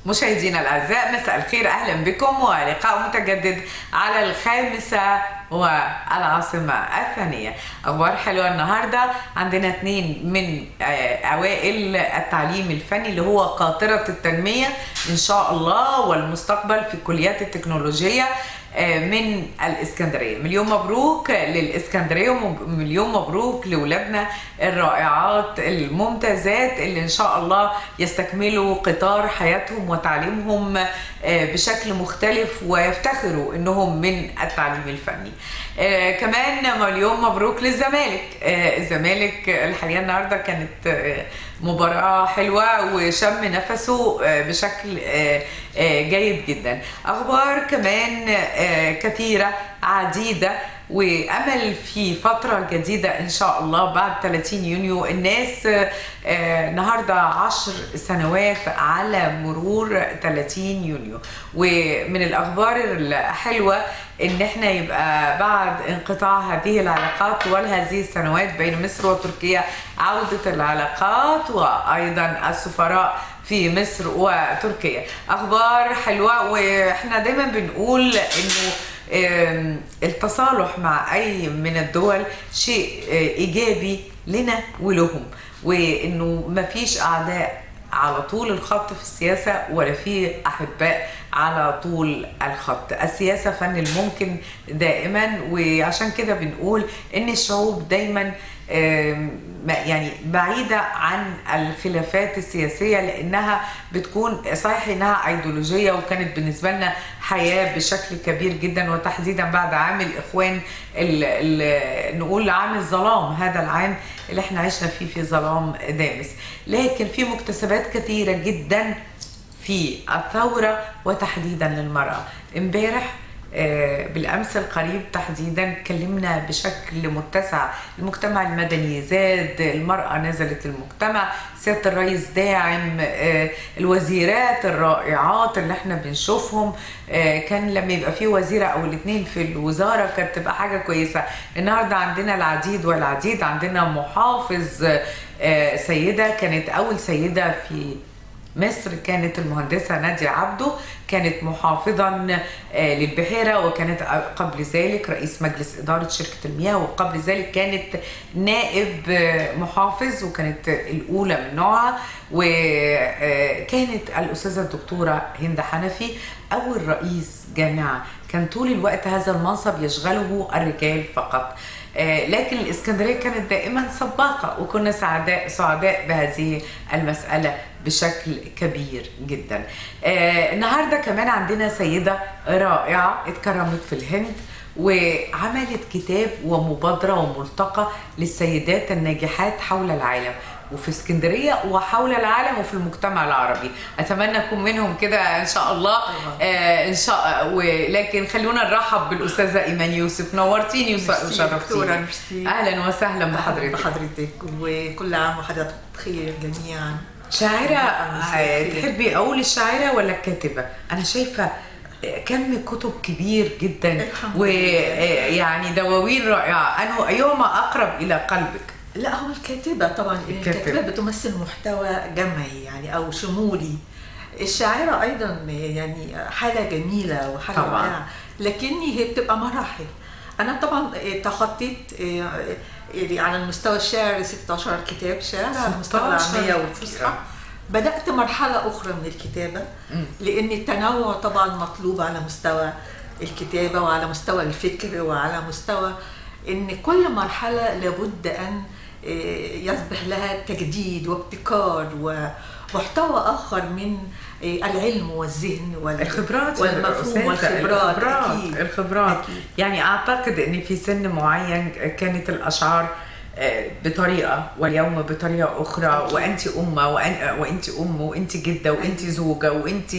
مشاهدينا الاعزاء مساء الخير اهلا بكم ولقاء متجدد على الخامسه والعاصمه الثانيه اخبار حلوه النهارده عندنا اثنين من آه، اوائل التعليم الفني اللي هو قاطره التنميه ان شاء الله والمستقبل في الكليات التكنولوجيه آه، من الاسكندريه مليون مبروك للاسكندريه ومليون مبروك لاولادنا الرائعات الممتازات اللي ان شاء الله يستكملوا قطار حياتهم وتعليمهم آه، بشكل مختلف ويفتخروا انهم من التعليم الفني آه، كمان مليون مبروك للزمالك آه، الزمالك الحقيقه النهارده كانت آه، مباراة حلوة وشم نفسه آه، بشكل آه، آه، جيد جدا أخبار كمان آه، كثيرة عديدة وامل في فتره جديده ان شاء الله بعد 30 يونيو الناس آه، آه، النهارده 10 سنوات على مرور 30 يونيو ومن الاخبار الحلوه ان احنا يبقى بعد انقطاع هذه العلاقات طوال هذه السنوات بين مصر وتركيا عوده العلاقات وايضا السفراء في مصر وتركيا اخبار حلوه واحنا دايما بنقول انه آم، التصالح مع اي من الدول شيء آه، ايجابي لنا ولهم وانه مفيش اعداء على طول الخط في السياسة ولا في أحباء على طول الخط السياسة فن الممكن دائما وعشان كده بنقول إن الشعوب دايما آم، ما- يعني بعيدة عن الخلافات السياسية لأنها بتكون صحيح إنها أيديولوجية وكانت بالنسبة لنا حياة بشكل كبير جدا وتحديدا بعد عام الإخوان ال ال نقول عام الظلام هذا العام اللي احنا عشنا فيه في ظلام دامس لكن في مكتسبات كثيرة جدا في الثورة وتحديدا للمرأة امبارح آه، بالامس القريب تحديدا اتكلمنا بشكل متسع المجتمع المدني زاد المراه نزلت المجتمع سياده الرئيس داعم آه، الوزيرات الرائعات اللي احنا بنشوفهم آه، كان لما يبقى في وزيره او الاثنين في الوزاره كانت تبقى حاجه كويسه النهارده عندنا العديد والعديد عندنا محافظ آه، سيده كانت اول سيده في مصر كانت المهندسة نادية عبده كانت محافظا آه، للبحيرة وكانت قبل ذلك رئيس مجلس إدارة شركة المياه وقبل ذلك كانت نائب آه، محافظ وكانت الأولى من نوعها وكانت الأستاذة الدكتورة هند حنفي أول رئيس جامعة كان طول الوقت هذا المنصب يشغله الرجال فقط آه، لكن الإسكندرية كانت دائما سباقة وكنا سعداء سعداء بهذه المسألة بشكل كبير جدا آه، النهارده كمان عندنا سيدة رائعة اتكرمت في الهند وعملت كتاب ومبادرة وملتقى للسيدات الناجحات حول العالم وفي اسكندرية وحول العالم وفي المجتمع العربي أتمنى أكون منهم كده إن شاء الله آه إن شاء ولكن خلونا نرحب بالأستاذة إيمان يوسف نورتيني وس- ميرسي دكتورة، وشرفتيني ميرسي. أهلا وسهلا بحضرتك بحضرتك وكل عام وحضرتك بخير جميعا شاعرة مساء آه، الخير. تحبي أقول الشاعرة ولا الكاتبة؟ أنا شايفة كم كتب كبير جدا الحمد ويعني دواوين رائعة أنه أيهما أقرب إلى قلبك؟ لا هو الكاتبة طبعا الكاتبة. الكاتبة بتمثل محتوى جمعي يعني أو شمولي الشاعرة أيضا يعني حالة جميلة وحالة طبعاً. رائعة لكني هي بتبقى مراحل أنا طبعا تخطيت يعني على المستوى الشعر 16 كتاب شعر على المستوى 16 العامية والفصحى بدأت مرحلة أخرى من الكتابة لأن التنوع طبعا مطلوب على مستوى الكتابة وعلى مستوى الفكر وعلى مستوى إن كل مرحلة لابد أن آه، يصبح لها تجديد وابتكار ومحتوى آخر من آه، العلم والذهن وال- الخبرات يا والمفهوم أستاذة، والخبرات الخبرات أكيد الخبرات أكيد. يعني أعتقد أن في سن معين كانت الأشعار آه، بطريقة واليوم بطريقة أخرى أكيد. وأنت أمة وأن- وأنت أم وأنت جدة وأنت زوجة وأنت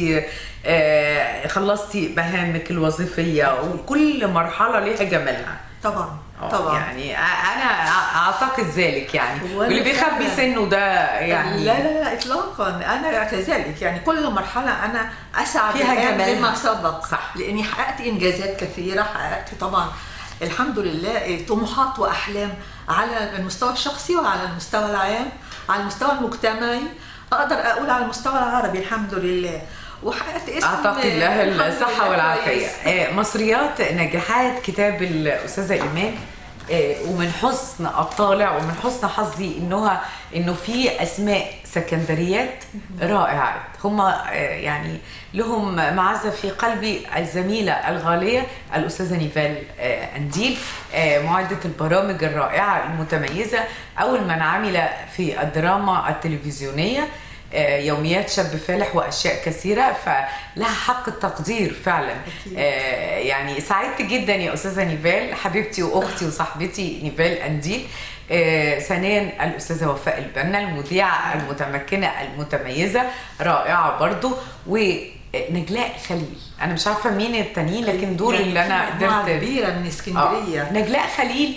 آه، خلصتي مهامك الوظيفية وكل مرحلة ليها جمالها طبعا آه، طبعا يعني انا اعتقد ذلك يعني وأنا واللي بيخبي فعلاً- سنه ده يعني لا لا لا اطلاقا انا كذلك يعني كل مرحله انا اسعد فيها الآن جمالها. بما سبق صح. لاني حققت انجازات كثيره حققت طبعا الحمد لله طموحات واحلام على المستوى الشخصي وعلى المستوى العام على المستوى المجتمعي اقدر اقول على المستوى العربي الحمد لله وحققت اسم اعتقد لها الحمد الصحه لله والعافيه كويس. آه، مصريات نجاحات كتاب الاستاذه ايمان آه، ومن حسن الطالع ومن حسن حظي انه انه في اسماء سكندريات رائعات هم آه، يعني لهم معزه في قلبي الزميله الغاليه الاستاذه نيفال آه، انديل آه، معده البرامج الرائعه المتميزه اول من عمل في الدراما التلفزيونيه آه، يوميات شاب فالح واشياء كثيره فلها حق التقدير فعلا أكيد. آه، يعني سعدت جدا يا استاذه نيفال حبيبتي واختي وصاحبتي نيفال انديل آه، ثانيا الاستاذه وفاء البنا المذيعه المتمكنه المتميزه رائعه برضو ونجلاء خليل انا مش عارفه مين التانيين لكن دول يعني اللي انا في مجموعة قدرت كبيره من آه. اسكندريه نجلاء خليل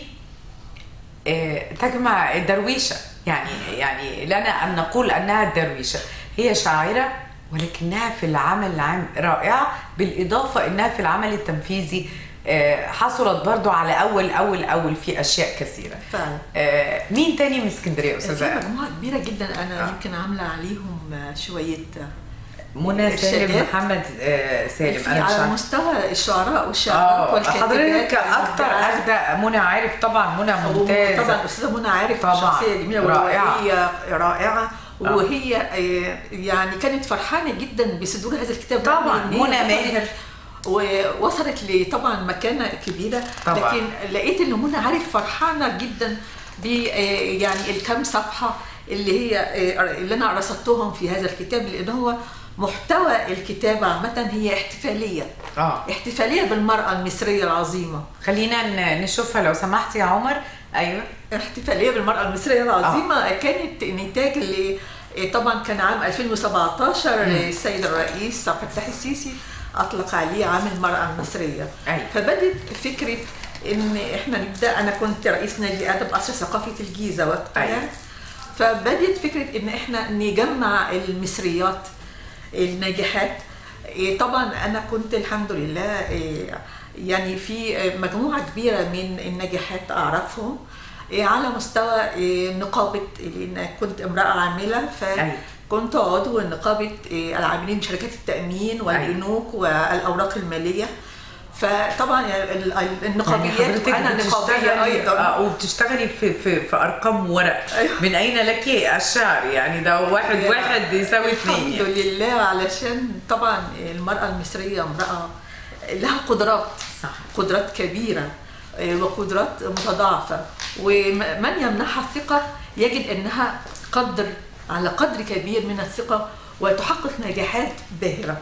آه، تجمع الدرويشة يعني يعني لنا أن نقول أنها الدرويشة هي شاعرة ولكنها في العمل العام رائعة بالإضافة أنها في العمل التنفيذي آه، حصلت برضو على أول أول أول في أشياء كثيرة فعلا آه، مين تاني من اسكندرية في أستاذة مجموعه كبيره جدا انا آه. يمكن عامله عليهم شويه منى سالم الشهادات. محمد آه، سالم في أنا مش على عارفة. مستوى الشعراء والشاعرات اه والكاتبات حضرتك اكتر والمبدعات. اخده منى عارف طبعا منى ممتازه طبعا الاستاذه منى عارف طبعاً. شخصيه جميله رائعة. وهي رائعه وهي آه، يعني كانت فرحانه جدا بصدور هذا الكتاب طبعاً. رغم إن هي منى وصلت- ماهر. ووصلت لطبعا مكانه كبيره طبعاً. لكن لقيت ان منى عارف فرحانه جدا ب آه، يعني الكام صفحه اللي هي آه، اللي انا رصدتهم في هذا الكتاب لان هو محتوى الكتاب عامه هي احتفاليه اه احتفاليه بالمراه المصريه العظيمه خلينا ن- نشوفها لو سمحت يا عمر ايوه احتفاليه بالمراه المصريه العظيمه آه. كانت نتاج ل طبعا كان عام 2017 السيد الرئيس عبد الفتاح السيسي اطلق عليه عام المراه المصريه أيوة. فبدت فكره ان احنا نبدا انا كنت رئيس نادي ادب قصر ثقافه الجيزه وقتها أيوة. فبدت فكره ان احنا نجمع المصريات الناجحات إيه طبعا انا كنت الحمد لله إيه يعني في إيه مجموعه كبيره من الناجحات اعرفهم إيه على مستوى إيه نقابه لان كنت امراه عامله أيوة. فكنت عضو نقابه إيه العاملين بشركات التامين والبنوك والاوراق الماليه فطبعا ال- ال- النقابيات وانا نقابيه ايضا آه وبتشتغلي في في في ارقام ورق أيوة. من اين لك الشعر يعني ده واحد واحد يساوي اثنين الحمد يعني. لله علشان طبعا المرأة المصرية امرأة لها قدرات صح. قدرات كبيرة آه، وقدرات متضاعفة ومن يمنحها الثقة يجد أنها قدر على قدر كبير من الثقة وتحقق نجاحات باهرة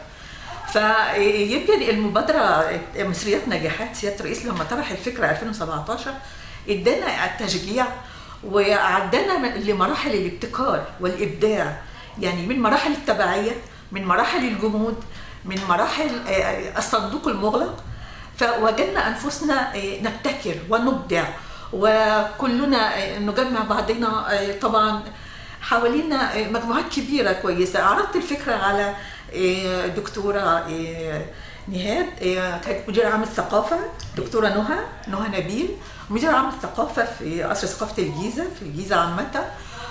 فيمكن المبادرة مصريات نجاحات سيادة الرئيس لما طرح الفكرة 2017 ادانا التشجيع وعدانا من- لمراحل الابتكار والإبداع يعني من مراحل التبعية من مراحل الجمود من مراحل آه، الصندوق المغلق فوجدنا أنفسنا آه، نبتكر ونبدع وكلنا آه، نجمع بعضنا آه، طبعا حوالينا آه، مجموعات كبيرة كويسة عرضت الفكرة على آه، دكتورة آه، نهاد آه، كانت مديرة عام الثقافة دكتورة نهى نهى نبيل مديرة عام الثقافة في قصر ثقافة الجيزة في الجيزة عامة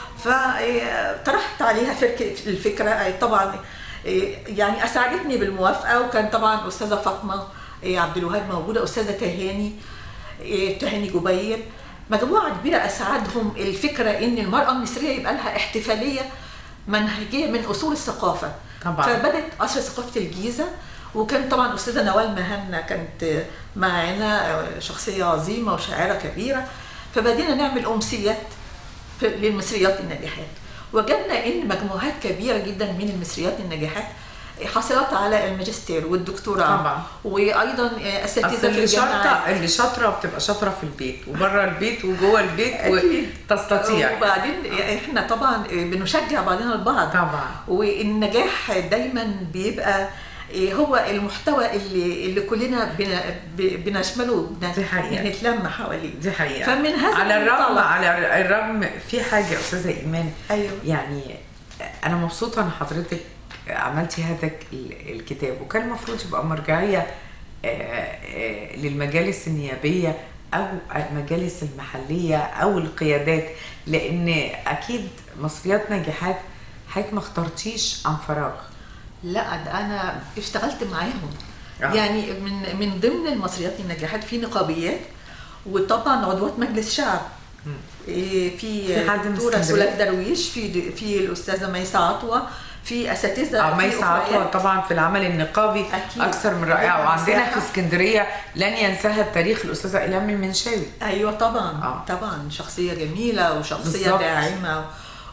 فطرحت عليها فكرة الفكرة آه، طبعا آه، يعني أسعدتني بالموافقة وكان طبعا أستاذة فاطمة آه، عبد الوهاب موجودة أستاذة تهاني آه، تهاني جبير مجموعة كبيرة أسعدهم الفكرة إن المرأة المصرية يبقى لها احتفالية منهجية من أصول الثقافة طبعاً. فبدت قصر ثقافة الجيزة وكان طبعا أستاذة نوال مهنا كانت معانا شخصية عظيمة وشاعرة كبيرة فبدينا نعمل أمسيات في- للمصريات الناجحات وجدنا ان مجموعات كبيره جدا من المصريات الناجحات حصلت على الماجستير والدكتوراه طبعاً. وايضا اصل اساتذه في اللي الجامعه شاطره اللي شاطره بتبقى شاطره في البيت وبره البيت وجوه البيت أكيد. وتستطيع وبعدين احنا طبعا بنشجع بعضنا البعض طبعا والنجاح دايما بيبقى هو المحتوى اللي اللي كلنا بن- ب- بنشمله بن- دي حقيقة. بنتلم حواليه دي حقيقه فمن هذا على الرغم المنطلق- على الرغم في حاجه يا استاذه ايمان ايوه يعني انا مبسوطه ان حضرتك عملتي هذا ال- الكتاب وكان المفروض يبقى مرجعيه آه، آه، للمجالس النيابيه او المجالس المحليه او القيادات لان اكيد مصريات ناجحات حضرتك ما اخترتيش عن فراغ لا ده انا اشتغلت معاهم آه. يعني من من ضمن المصريات الناجحات في نقابيات وطبعا عضوات مجلس شعب إيه، في في حد من دكتوره اسكندرية؟ سلاك درويش في في الاستاذه ميسه عطوه في اساتذه اه في ميسة عطوة أخريات. طبعا في العمل النقابي أكيد. اكثر من رائعه جداً وعندنا مساحة. في اسكندريه لن ينساها التاريخ الاستاذه الهام المنشاوي ايوه طبعا آه. طبعا شخصيه جميله وشخصيه بالظبط. داعمه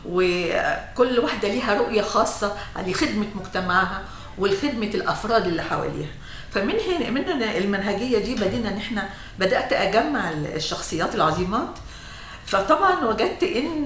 وكل واحده ليها رؤيه خاصه لخدمه مجتمعها ولخدمه الافراد اللي حواليها فمن هنا من هنا المنهجيه دي بدينا ان احنا بدات اجمع الشخصيات العظيمات فطبعا وجدت ان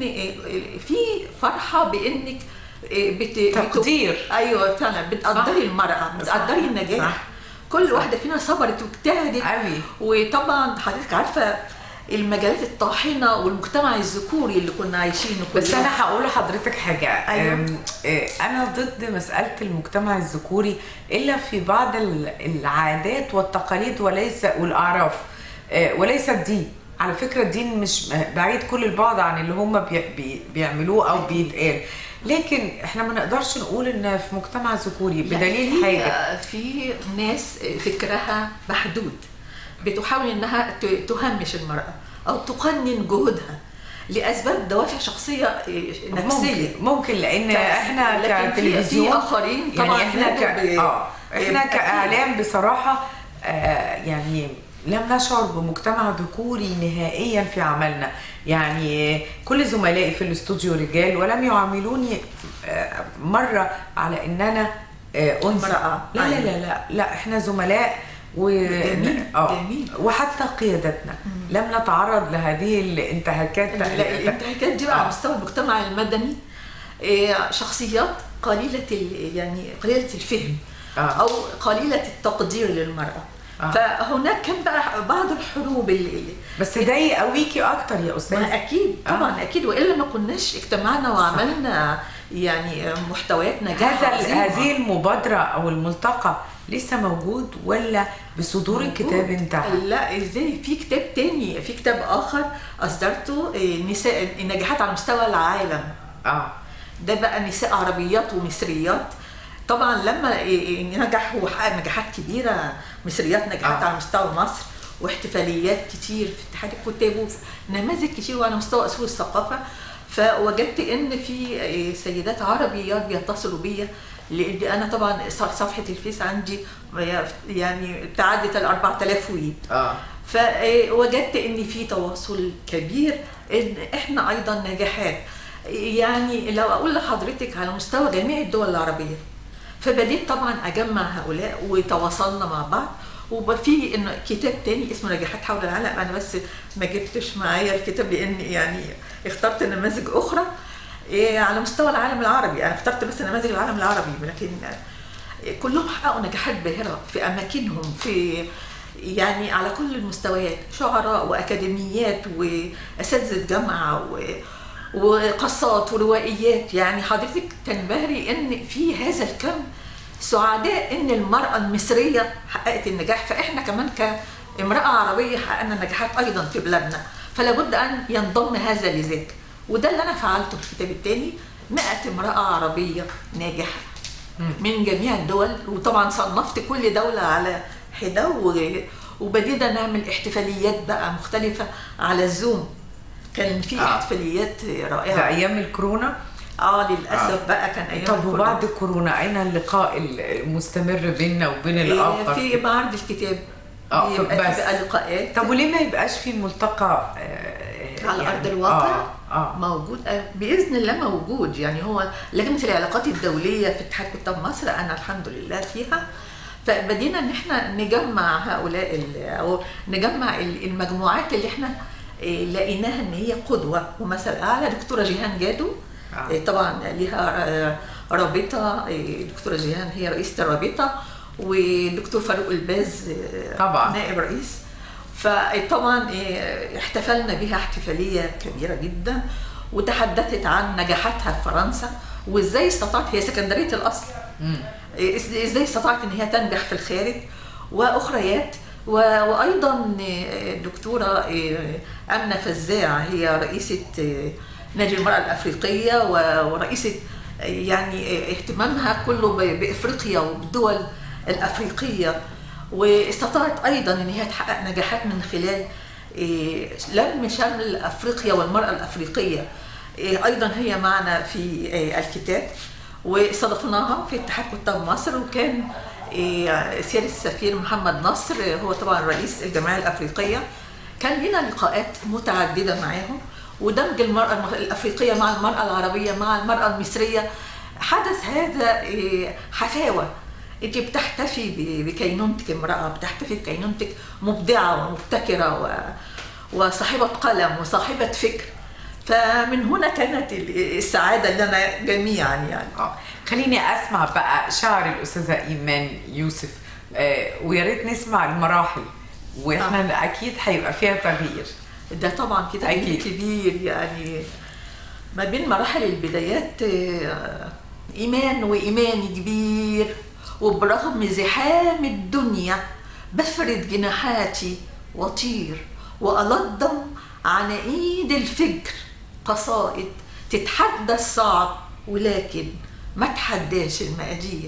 في فرحه بانك بت... بت- تقدير. ايوه فعلا بتقدري صح. المراه صح. بتقدري النجاح صح. كل واحده فينا صبرت واجتهدت قوي وطبعا حضرتك عارفه المجالات الطاحنه والمجتمع الذكوري اللي كنا عايشينه بس كلنا. انا هقول لحضرتك حاجه أيوة. أم، آه، انا ضد مساله المجتمع الذكوري الا في بعض ال- العادات والتقاليد وليس والاعراف آه، وليس الدين على فكره الدين مش بعيد كل البعد عن اللي هم بي بي بيعملوه او بيتقال لكن احنا ما نقدرش نقول ان في مجتمع ذكوري يعني بدليل في- حاجه في ناس فكرها محدود بتحاول انها ت- تهمش المراه او تقنن جهودها لاسباب دوافع شخصيه نفسيه ممكن ممكن لان ف- احنا لكن في- كتلفزيون في آخرين طبعاً يعني احنا ك... نادوا ب- اه احنا أكيد. كاعلام بصراحه آه يعني لم نشعر بمجتمع ذكوري نهائيا في عملنا يعني كل زملائي في الاستوديو رجال ولم يعاملوني آه مره على ان انا آه انثى امرأة. لا لا أيوة. لا لا لا احنا زملاء و جميل، آه. جميل. وحتى قيادتنا لم نتعرض لهذه الانتهاكات لا، الانتهاكات دي بقى آه. على مستوى المجتمع المدني إيه، شخصيات قليله ال- يعني قليله الفهم آه. او قليله التقدير للمراه آه. فهناك كان بقى بعض الحروب اللي بس ده يقويكي اكتر يا استاذ ما اكيد طبعا آه. اكيد والا ما كناش اجتمعنا وعملنا يعني محتويات نجاح هذا عظيمة. هذه المبادره او الملتقى لسه موجود ولا بصدور الكتاب انتهى لا ازاي في كتاب تاني في كتاب اخر اصدرته إيه، نساء النجاحات على مستوى العالم اه ده بقى نساء عربيات ومصريات طبعا لما إيه نجح وحقق نجاحات كبيره مصريات نجحت آه. على مستوى مصر واحتفاليات كتير في اتحاد الكتاب وفي نماذج كتير وعلى مستوى اصول الثقافه فوجدت ان في إيه سيدات عربيات بيتصلوا بيا لان انا طبعا صفحه الفيس عندي يعني تعدت ال 4000 ويد اه فوجدت ان في تواصل كبير ان احنا ايضا ناجحات يعني لو اقول لحضرتك على مستوى جميع الدول العربيه فبديت طبعا اجمع هؤلاء وتواصلنا مع بعض وفي انه كتاب تاني اسمه نجاحات حول العالم انا بس ما جبتش معايا الكتاب لان يعني اخترت نماذج اخرى إيه على مستوى العالم العربي انا اخترت بس نماذج العالم العربي لكن كلهم حققوا نجاحات باهره في اماكنهم في يعني على كل المستويات شعراء واكاديميات واساتذه جامعه و وقصات وروائيات يعني حضرتك تنبهري ان في هذا الكم سعداء ان المراه المصريه حققت النجاح فاحنا كمان كامراه عربيه حققنا نجاحات ايضا في بلادنا فلا بد ان ينضم هذا لذاك وده اللي انا فعلته في الكتاب الثاني 100 امراه عربيه ناجحه من جميع الدول وطبعا صنفت كل دوله على حده و- وبدينا نعمل احتفاليات بقى مختلفه على الزوم كان في آه. احتفاليات رائعه ده ايام الكورونا اه للاسف آه. بقى كان ايام طب الكورونا. وبعد كورونا اين اللقاء المستمر بيننا وبين إيه، الاخر في معرض الكتاب آه، بيبقى بس. في بقى لقاءات طب وليه ما يبقاش في ملتقى آه، على يعني- ارض الواقع اه اه موجود آه، باذن الله موجود يعني هو لجنه العلاقات الدوليه في اتحاد كتاب مصر انا الحمد لله فيها فبدينا ان احنا نجمع هؤلاء ال- او نجمع ال- المجموعات اللي احنا آه، لقيناها ان هي قدوه ومثل اعلى دكتوره جيهان جادو آه. آه، طبعا ليها آه، رابطه آه، دكتوره جيهان هي رئيسه الرابطه ودكتور فاروق الباز آه، طبعاً. نائب رئيس فطبعا إيه، احتفلنا بها احتفاليه كبيره جدا وتحدثت عن نجاحاتها في فرنسا وازاي استطاعت هي سكندريه الاصل مم. إيه، إز- ازاي استطاعت ان هي تنجح في الخارج واخريات و- وايضا إيه، الدكتوره إيه، امنه فزاع هي رئيسه إيه، نادي المراه الافريقيه و- ورئيسه يعني اهتمامها كله ب- بافريقيا وبالدول الافريقيه واستطاعت ايضا ان هي تحقق نجاحات من خلال إيه، لم شمل افريقيا والمراه الافريقيه إيه، ايضا هي معنا في إيه، الكتاب واستضفناها في اتحاد كتاب مصر وكان إيه، سياده السفير محمد نصر هو طبعا رئيس الجمعيه الافريقيه كان لنا لقاءات متعدده معاهم ودمج المراه الافريقيه مع المراه العربيه مع المراه المصريه حدث هذا إيه، حفاوه انت بتحتفي ب- بكينونتك امراه بتحتفي بكينونتك مبدعه ومبتكره و... وصاحبه قلم وصاحبه فكر فمن هنا كانت ال- السعاده لنا جميعا يعني اه خليني اسمع بقى شعر الاستاذه ايمان يوسف آه ويا ريت نسمع المراحل واحنا اكيد هيبقى فيها تغيير ده طبعا كده أكيد. أكيد. كبير يعني ما بين مراحل البدايات آه، إيمان وإيماني كبير وبرغم زحام الدنيا بفرد جناحاتي وطير وألضم عناقيد الفكر قصائد تتحدى الصعب ولكن ما تحداش المقادير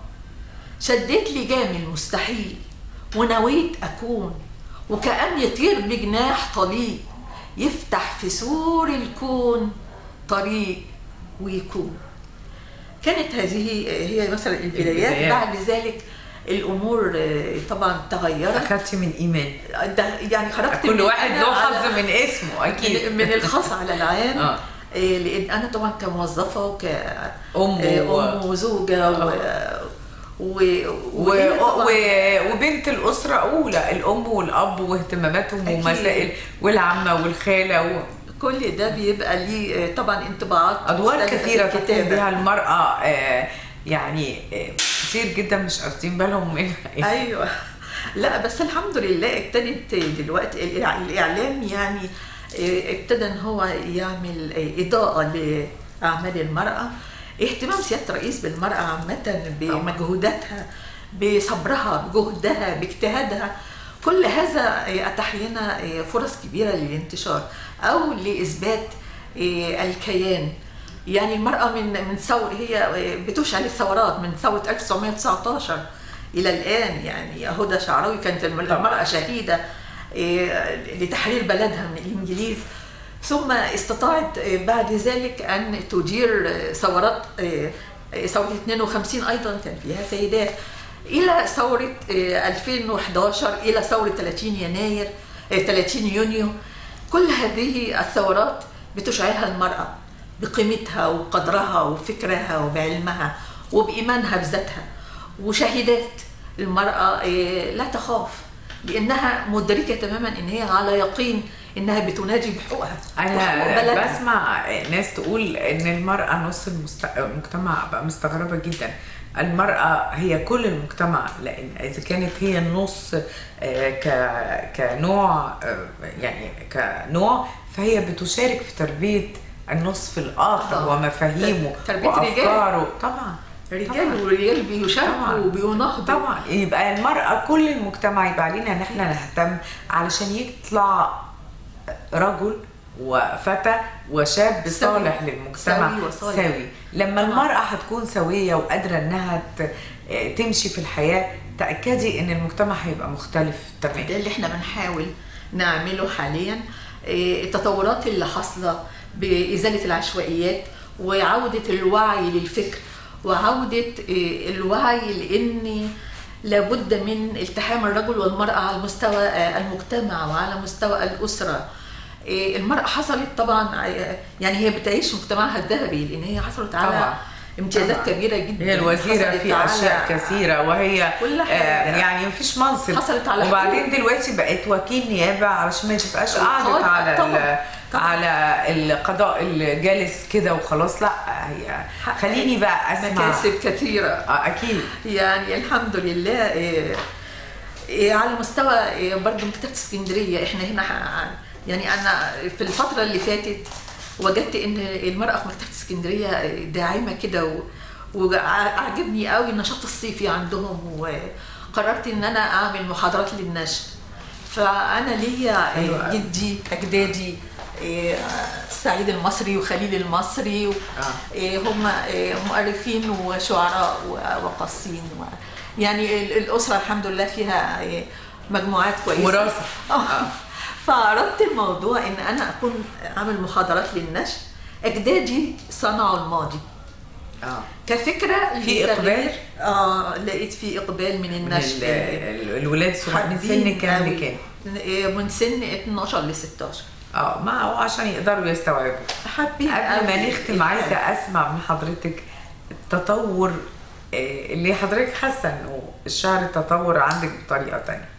شديت لجام المستحيل ونويت أكون وكأن يطير بجناح طليق يفتح في سور الكون طريق ويكون كانت هذه هي مثلا البدايات البدايات. بعد ذلك الامور آه، طبعا تغيرت اخدتي من ايمان ده يعني خرجت كل من واحد أنا له على- حظ من اسمه اكيد من, من الخاص على العام آه. إيه، لان انا طبعا كموظفه وك أم إيه، و- ام وزوجه و... و... و... وهي طبعاً- و... وبنت الاسره اولى الام والاب واهتماماتهم أكيد. ومسائل والعمه والخاله و... كل ده بيبقى ليه آه، طبعا انطباعات ادوار مختلفة في كثيره تقوم الكتابة. بها المراه آه يعني آه كتير جدا مش قاصدين بالهم منها ايوه لا بس الحمد لله ابتدت دلوقتي الإع- الاعلام يعني آه، ابتدى ان هو يعمل آه، اضاءه لاعمال المراه اهتمام سياده الرئيس بالمراه عامه بمجهوداتها بصبرها بجهدها باجتهادها كل هذا آه، اتاح لنا آه، فرص كبيره للانتشار او لاثبات آه، الكيان يعني المرأة من من ثور هي بتشعل الثورات من ثورة 1919 إلى الآن يعني هدى شعراوي كانت الم- طبعا. المرأة شهيدة إيه، لتحرير بلدها من الإنجليز ثم استطاعت إيه، بعد ذلك أن تدير إيه، ثورات إيه، إيه، ثورة 52 أيضا كان فيها سيدات إلى ثورة إيه، 2011 إلى ثورة 30 يناير إيه، 30 يونيو كل هذه الثورات بتشعرها المرأة بقيمتها وقدرها وفكرها وبعلمها وبإيمانها بذاتها وشهادات المرأة إيه، لا تخاف لأنها مدركة تماما إن هي على يقين إنها بتنادي بحقوقها وحقوق انا بلدها. بسمع ناس تقول ان المراه نص المست... المجتمع بقى مستغربه جدا المرأة هي كل المجتمع لأن إذا كانت هي النص آه، ك... كنوع آه، يعني كنوع فهي بتشارك في تربية النصف الآخر طبعاً. ومفاهيمه تربية رجال. وأفكاره طبعا رجال طبعاً. ورجال بيشاركوا طبعاً. وبينهضوا طبعا يبقى المرأة كل المجتمع يبقى علينا ان احنا نهتم علشان يطلع رجل وفتى وشاب سوي. صالح للمجتمع سوي وصالح. سوي لما طبعاً. المرأة هتكون سوية وقادرة انها ت- تمشي في الحياة تأكدي ان المجتمع هيبقى مختلف ده تماما اللي احنا بنحاول نعمله حاليا إيه، التطورات اللي حاصله بازاله العشوائيات وعوده الوعي للفكر وعوده إيه، الوعي لان لابد من التحام الرجل والمراه على مستوى آه، المجتمع وعلى مستوى الاسره إيه، المراه حصلت طبعا آه، يعني هي بتعيش مجتمعها الذهبي لان هي حصلت على طبعاً. امتيازات طبعاً. كبيره جدا هي الوزيرة حصلت في على- أشياء كثيرة وهي كل آه، حاجة. يعني مفيش منصب حصلت على وبعدين حقوق. دلوقتي بقت وكيل نيابة علشان ما تبقاش القاضي. قعدت على طبعاً. ال- طبعاً. على القضاء الجالس كده وخلاص لا هي خليني بقى اسمع مكاسب كثيره آه، اكيد يعني الحمد لله إيه إيه على مستوى إيه برضه مكتبة اسكندرية احنا هنا ح- يعني انا في الفترة اللي فاتت وجدت ان المرأة في مكتبة اسكندرية داعمة كده و- وعجبني قوي النشاط الصيفي عندهم وقررت ان انا اعمل محاضرات للنشر فانا ليا أيوة. جدي اجدادي إيه، سعيد المصري وخليل المصري و- آه. إيه، هم إيه، مؤرخين وشعراء و- وقاصين و- يعني ال- الأسرة الحمد لله فيها إيه، مجموعات كويسة وراثة. آه. آه. فأردت الموضوع إن أنا أكون عامل محاضرات للنشر أجدادي صنعوا الماضي اه كفكرة في لتغيير- إقبال؟ اه لقيت في إقبال من من النشر ال- ال- الولاد الصغيرين من حابين سن كام أوي. لكام؟ إيه، من سن 12 ل 16 اه ما هو عشان يقدروا يستوعبوا حابين قبل ما أوي نختم الحال. عايزه اسمع من حضرتك التطور آه، اللي حضرتك حاسه انه الشعر التطور عندك بطريقه تانية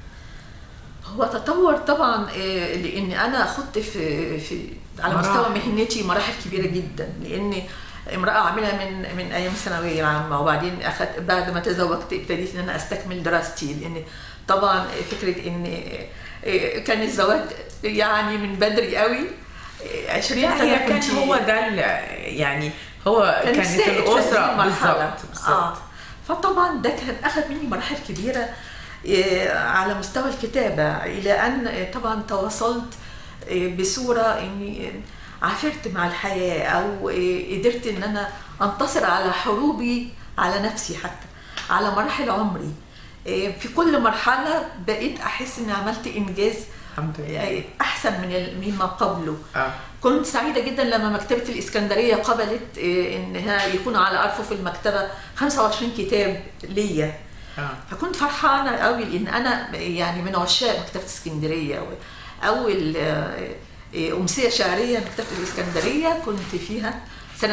هو تطور طبعا إيه، لان انا خدت في في على مراحل. مستوى مهنتي مراحل كبيره جدا لاني امراه عامله من من ايام الثانويه العامه وبعدين اخذت بعد ما تزوجت ابتديت ان انا استكمل دراستي لان طبعا فكره ان إيه، كان الزواج يعني من بدري قوي إيه، 20 لا سنه هي كان كنت- هو ده ال- يعني هو كان كانت سائد في هذه الاسره المرحلة. بالظبط بالظبط آه. فطبعا ده كان اخذ مني مراحل كبيره إيه، على مستوى الكتابه الى ان إيه، طبعا تواصلت إيه، بصوره اني عافرت مع الحياه او إيه، قدرت ان انا انتصر على حروبي على نفسي حتى على مراحل عمري إيه، في كل مرحله بقيت احس اني عملت انجاز الحمد لله إيه، احسن من ال- مما قبله اه كنت سعيدة جدا لما مكتبة الإسكندرية قبلت إيه، إنها يكون على أرفف المكتبة 25 كتاب ليا اه فكنت فرحانة قوي لأن أنا يعني من عشاق مكتبة اسكندرية أول آه، إيه، أمسية شعرية مكتبة الإسكندرية كنت فيها سنة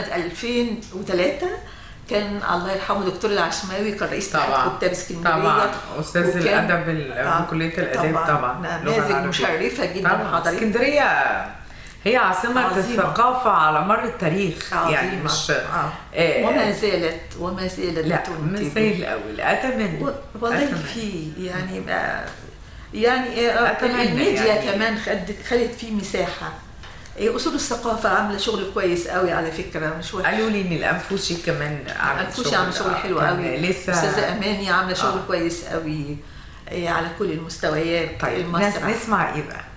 2003 كان الله يرحمه دكتور العشماوي كان رئيس طبعا اتحاد كتاب اسكندرية طبعا استاذ وكان- الادب ال- آه، في كليه الاداب طبعا اللغة نماذج العربية. مشرفة جدا طبعا حضرتك اسكندريه هي عاصمه عظيمة. الثقافه على مر التاريخ يعني عظيمة. مش آه. آه، وما زالت وما زالت لا بتنتج. مش زي الاول اتمنى و- والله أتمنى. في يعني آه، يعني آه، أتمنى الميديا يعني. كمان خدت خدت فيه مساحه آه، اصول الثقافه عامله شغل كويس قوي على فكره مش وحش قالوا لي ان الانفوشي كمان عامل الفوشي عامله شغل آه، حلو كان قوي لسه استاذه اماني عامله شغل آه. كويس قوي آه، على كل المستويات طيب ناس المسرح نسمع ايه بقى؟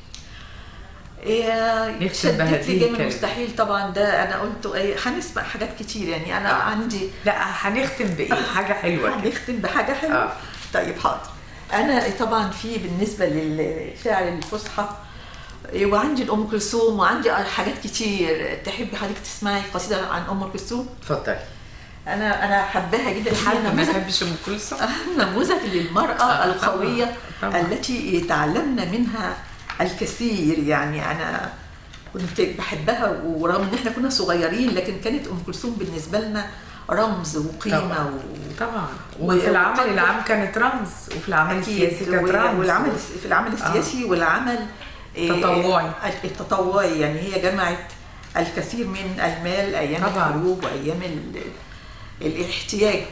آه، نختم شدت بهذه لي جامد الكلمة. مستحيل طبعا ده انا قلته اي هنسمع حاجات كتير يعني انا آه. عندي لا هنختم بايه؟ حاجه حلوه كده هنختم بحاجة حلوة آه. طيب حاضر أنا طبعا في بالنسبة للشعر الفصحى إيه، وعندي الأم كلثوم وعندي حاجات كتير تحبي حضرتك تسمعي قصيدة عن أم كلثوم اتفضلي أنا أنا حباها جدا هي حد ما نموذج يحبش ام كلثوم نموذج للمرأة آه، القوية طبعاً، طبعاً. التي تعلمنا منها الكثير يعني أنا كنت بحبها ورغم ان احنا كنا صغيرين لكن كانت ام كلثوم بالنسبه لنا رمز وقيمه طبعاً. و... طبعا و- وفي العمل وقدر- العام كانت رمز وفي العمل أكيد. السياسي كانت و- رمز والعمل في العمل السياسي والعمل إيه، تطوعي. التطوعي يعني هي جمعت الكثير من المال ايام طبعاً. الحروب وايام ال- الاحتياج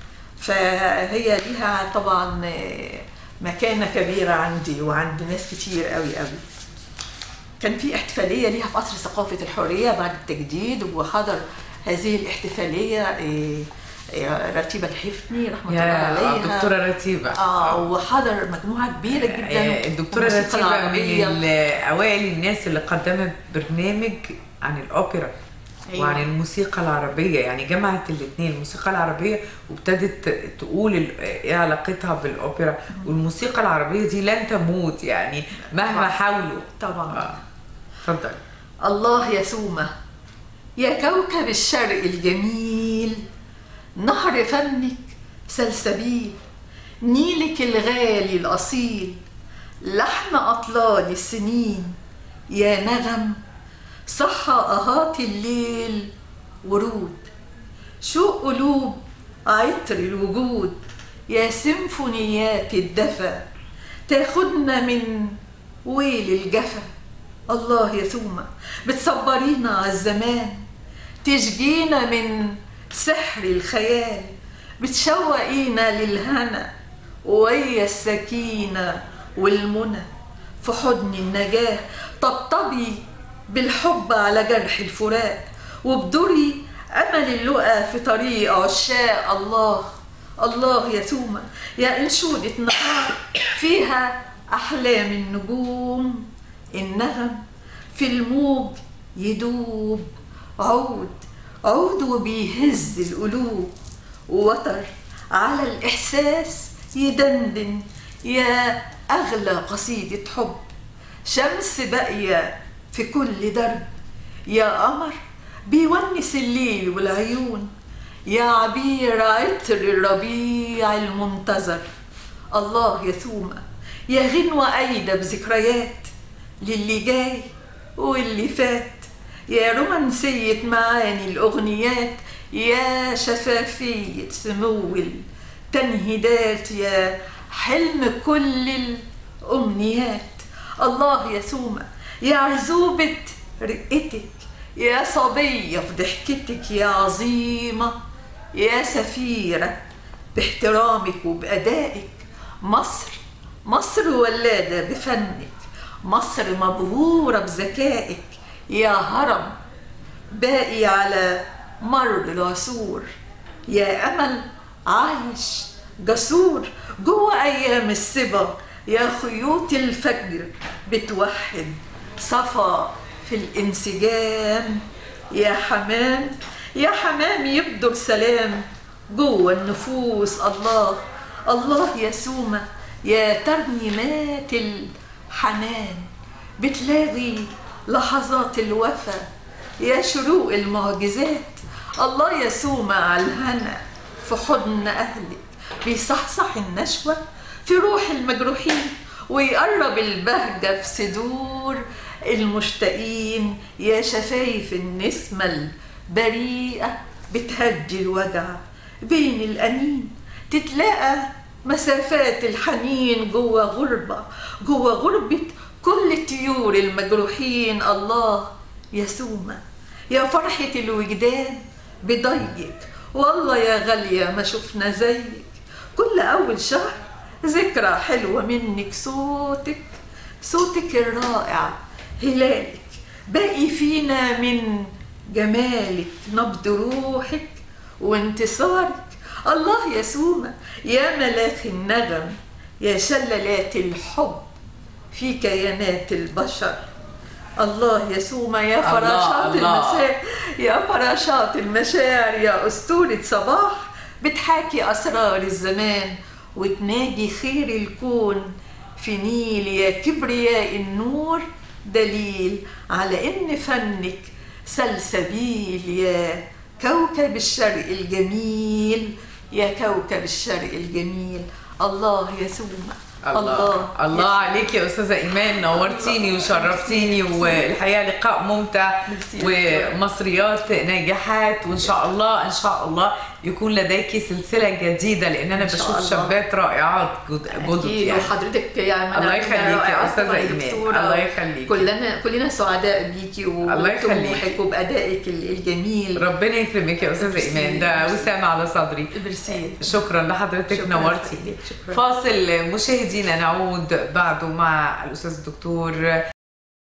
فهي ليها طبعا إيه، مكانه كبيره عندي وعند ناس كتير قوي قوي كان في احتفاليه ليها في قصر ثقافه الحريه بعد التجديد وحضر هذه الاحتفاليه إيه، إيه، رتيبه الحفني رحمه الله يا عليها دكتوره رتيبه اه وحضر مجموعه كبيره جدا آه، الدكتوره الموسيقى رتيبه من العربية. ال- اوائل الناس اللي قدمت برنامج عن الاوبرا أيوة. وعن الموسيقى العربية يعني جمعت الاثنين الموسيقى العربية وابتدت تقول ال- ايه علاقتها بالأوبرا والموسيقى العربية دي لن تموت يعني مهما طبعاً. حاولوا طبعا اه اتفضل الله يا سومة يا كوكب الشرق الجميل نهر فنك سلسبيل نيلك الغالي الأصيل لحن أطلال السنين يا نغم صحى أهات الليل ورود شوق قلوب عطر الوجود يا سيمفونيات الدفا تاخدنا من ويل الجفا الله يا ثومة بتصبرينا على الزمان تشجينا من سحر الخيال بتشوقينا للهنا ويا السكينة والمنى في حضن النجاة طبطبي بالحب على جرح الفراق وابدري أمل اللقى في طريق عشاق الله الله يا ثومة يا أنشودة نهار فيها أحلام النجوم النغم في الموج يدوب عود عود وبيهز القلوب ووتر على الإحساس يدندن يا أغلى قصيدة حب شمس باقية في كل درب يا قمر بيونس الليل والعيون يا عبير عطر الربيع المنتظر الله يثومة يا غنوة أيدة بذكريات للي جاي واللي فات يا رومانسية معاني الأغنيات يا شفافية سمو التنهيدات يا حلم كل الأمنيات الله يا سومة يا عزوبة رقتك يا صبية في ضحكتك يا عظيمة يا سفيرة باحترامك وبأدائك مصر مصر ولادة بفنك مصر مبهورة بذكائك يا هرم باقي على مر العصور يا أمل عايش جسور جوه أيام السبا يا خيوط الفجر بتوحد صفا في الانسجام يا حمام يا حمام يبدر سلام جوه النفوس الله الله يا سومة يا ترنيمات الحنان بتلاغي لحظات الوفا يا شروق المعجزات الله يا سومة على الهنا في حضن أهلك بيصحصح النشوة في روح المجروحين ويقرب البهجة في صدور المشتاقين يا شفايف النسمة البريئة بتهدي الوجع بين الأنين تتلاقى مسافات الحنين جوه غربة جوه غربة كل الطيور المجروحين الله يا سومة يا فرحة الوجدان بضيق والله يا غالية ما شفنا زيك كل أول شهر ذكرى حلوة منك صوتك صوتك الرائع هلالك باقي فينا من جمالك نبض روحك وانتصارك الله يا سومة يا ملاك النغم يا شلالات الحب في كيانات البشر الله يا سومة يا الله، فراشات الله. المساء يا فراشات المشاعر يا أسطورة صباح بتحاكي أسرار الزمان وتناجي خير الكون في نيل يا كبرياء النور دليل على إن فنك سلسبيل يا كوكب الشرق الجميل يا كوكب الشرق الجميل الله يا سومة الله الله عليك يا استاذه ايمان نورتيني وشرفتيني والحقيقه لقاء ممتع ميرسي. ومصريات ناجحات وان شاء الله ان شاء الله يكون لديك سلسله جديده لان انا إن شاء بشوف الله. شابات رائعات جد- جدد أكيد يعني وحضرتك يعني الله منعنا يخليك يا رائعة أستاذة طبعاً إيمان. دكتورة. الله يخليك. كلنا كلنا سعداء بيكي الله يخليك. وبطموحك وبأدائك ال- الجميل ربنا يكرمك يا استاذه ميرسي. ايمان ده ميرسي. وسام على صدري ميرسي شكرا لحضرتك شكراً نورتي لحضرتك. شكراً. فاصل مشاهدينا نعود بعده مع الاستاذ الدكتور